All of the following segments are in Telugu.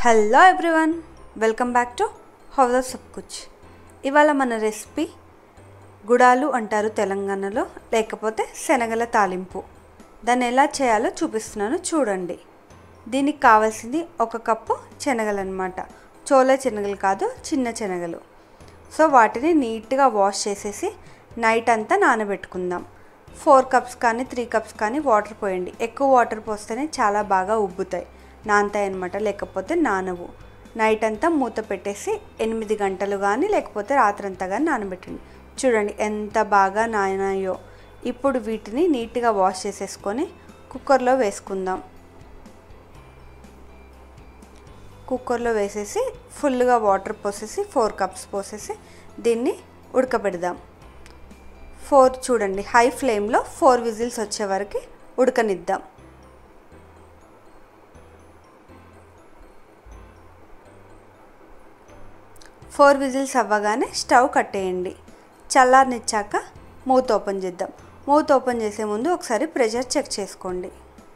hello everyone welcome back to house of Sab Kuch ఇవాళ మన రెసిపీ గుడాలు అంటారు తెలంగాణలో లేకపోతే శనగల తాలింపు దాన్ని ఎలా చేయాలో చూపిస్తున్నాను చూడండి దీనికి కావాల్సింది ఒక కప్పు శనగలు అనమాట చోలే శనగలు కాదు చిన్న శనగలు సో వాటిని నీట్గా వాష్ చేసేసి నైట్ అంతా నానబెట్టుకుందాం ఫోర్ కప్స్ కానీ త్రీ కప్స్ కానీ వాటర్ పోయండి ఎక్కువ వాటర్ పోస్తేనే చాలా బాగా ఉబ్బుతాయి నానతాయి అనమాట లేకపోతే నానవు నైట్ అంతా మూత పెట్టేసి ఎనిమిది గంటలు కానీ లేకపోతే రాత్రంతా కానీ నానబెట్టండి చూడండి ఎంత బాగా నానాయో ఇప్పుడు వీటిని నీట్గా వాష్ చేసేసుకొని కుక్కర్లో వేసుకుందాం కుక్కర్లో వేసేసి ఫుల్గా వాటర్ పోసేసి ఫోర్ కప్స్ పోసేసి దీన్ని ఉడకబెడదాం ఫోర్ చూడండి హై ఫ్లేమ్లో ఫోర్ విజిల్స్ వచ్చే వరకు ఉడకనిద్దాం ఫోర్ విజిల్స్ అవ్వగానే స్టవ్ కట్టేయండి చల్లారనిచ్చాక మూత ఓపెన్ చేద్దాం మూత ఓపెన్ చేసే ముందు ఒకసారి ప్రెషర్ చెక్ చేసుకోండి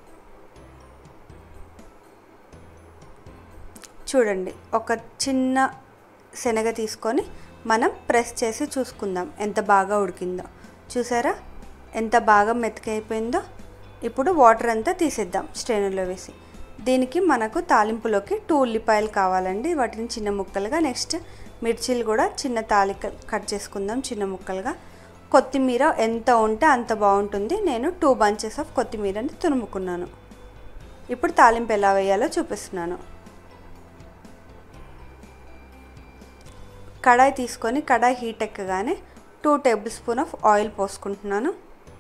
చూడండి ఒక చిన్న శనగ తీసుకొని మనం ప్రెస్ చేసి చూసుకుందాం ఎంత బాగా ఉడికిందో చూసారా ఎంత బాగా మెత్తకైపోయిందో ఇప్పుడు వాటర్ అంతా తీసేద్దాం స్ట్రైనర్లో వేసి దీనికి మనకు తాలింపులోకి టూ ఉల్లిపాయలు కావాలండి వాటిని చిన్న ముక్కలుగా నెక్స్ట్ మిర్చీలు కూడా చిన్న తాలి కట్ చేసుకుందాం చిన్న ముక్కలుగా కొత్తిమీర ఎంత ఉంటే అంత బాగుంటుంది నేను టూ బంచెస్ ఆఫ్ కొత్తిమీరని తురుముకున్నాను ఇప్పుడు తాలింపు ఎలా వేయాలో చూపిస్తున్నాను కడాయి తీసుకొని కడాయి హీట్ ఎక్కగానే two tablespoon of oil పోసుకుంటున్నాను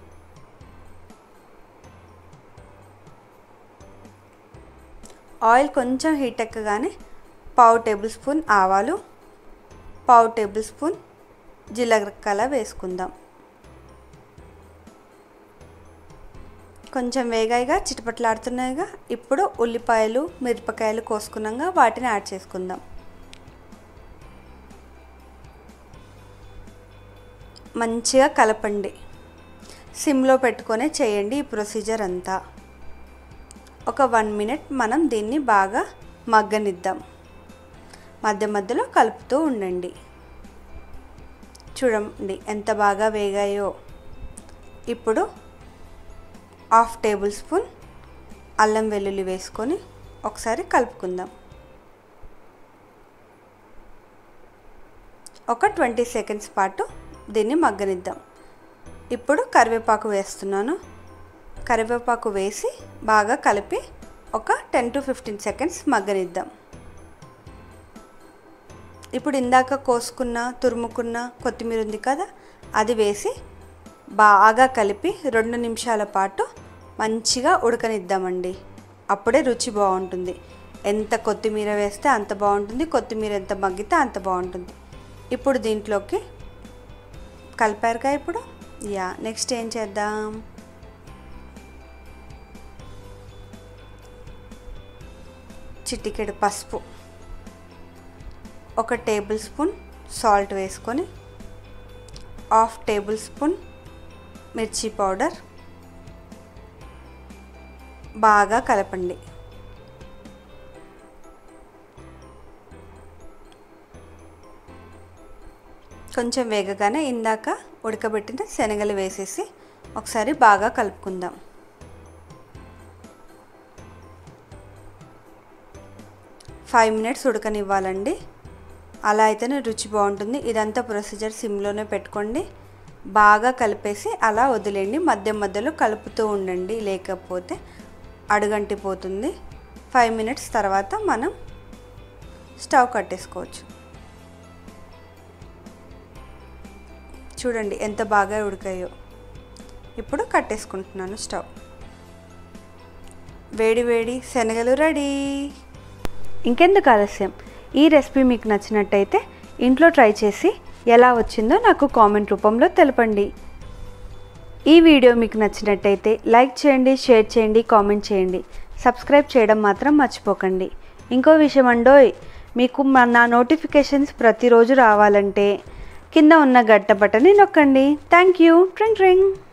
ఆయిల్ కొంచెం హీట్ ఎక్కగానే పావు టేబుల్ స్పూన్ ఆవాలు పావు టేబుల్ స్పూన్ జీలకర్ర వేసుకుందాం కొంచెం వేగాయిగా చిటపట్లాడుతున్నాయిగా ఇప్పుడు ఉల్లిపాయలు మిరపకాయలు కోసుకున్నాగా వాటిని యాడ్ చేసుకుందాం మంచిగా కలపండి సిమ్లో పెట్టుకొనే చేయండి ఈ ప్రొసీజర్ అంతా ఒక వన్ మినిట్ మనం దీన్ని బాగా మగ్గనిద్దాం మధ్య మధ్యలో కలుపుతూ ఉండండి చూడండి ఎంత బాగా వేగాయో ఇప్పుడు హాఫ్ టేబుల్ స్పూన్ అల్లం వెల్లుల్లి వేసుకొని ఒకసారి కలుపుకుందాం ఒక ట్వంటీ సెకండ్స్ పాటు దీన్ని మగ్గనిద్దాం ఇప్పుడు కరివేపాకు వేస్తున్నాను కరివేపాకు వేసి బాగా కలిపి ఒక టెన్ టు ఫిఫ్టీన్ సెకండ్స్ మగ్గనిద్దాం ఇప్పుడు ఇందాక కోసుకున్న తురుముకున్న కొత్తిమీర ఉంది కదా అది వేసి బాగా కలిపి రెండు నిమిషాల పాటు మంచిగా ఉడకనిద్దామండి అప్పుడే రుచి బాగుంటుంది ఎంత కొత్తిమీర వేస్తే అంత బాగుంటుంది కొత్తిమీర ఎంత మగ్గితే అంత బాగుంటుంది ఇప్పుడు దీంట్లోకి కలిపారుగా ఇప్పుడు యా నెక్స్ట్ ఏం చేద్దాం చిటికెడు పసుపు ఒక టేబుల్ స్పూన్ సాల్ట్ వేసుకొని హాఫ్ టేబుల్ స్పూన్ మిర్చి పౌడర్ బాగా కలపండి కొంచెం వేగగానే ఇందాక ఉడకబెట్టిన శనగలు వేసేసి ఒకసారి బాగా కలుపుకుందాం ఫైవ్ మినిట్స్ ఉడకనివ్వాలండి అలా అయితేనే రుచి బాగుంటుంది ఇదంతా ప్రొసీజర్ సిమ్లోనే పెట్టుకోండి బాగా కలిపేసి అలా వదిలేయండి మధ్య మధ్యలో కలుపుతూ ఉండండి లేకపోతే అడుగంటిపోతుంది ఫైవ్ మినిట్స్ తర్వాత మనం స్టవ్ కట్టేసుకోవచ్చు చూడండి ఎంత బాగా ఉడికాయో ఇప్పుడు కట్టేసుకుంటున్నాను స్టవ్ వేడి వేడి శనగలు రెడీ ఇంకెందుకు ఆలస్యం ఈ రెసిపీ మీకు నచ్చినట్టయితే ఇంట్లో ట్రై చేసి ఎలా వచ్చిందో నాకు కామెంట్ రూపంలో తెలపండి ఈ వీడియో మీకు నచ్చినట్టయితే లైక్ చేయండి షేర్ చేయండి కామెంట్ చేయండి సబ్స్క్రైబ్ చేయడం మాత్రం మర్చిపోకండి ఇంకో విషయం అండోయ్ మీకు నా నోటిఫికేషన్స్ ప్రతిరోజు రావాలంటే కింద ఉన్న గట్ట బటన్ని నొక్కండి థ్యాంక్ యూ ట్రింగ్ ట్రింగ్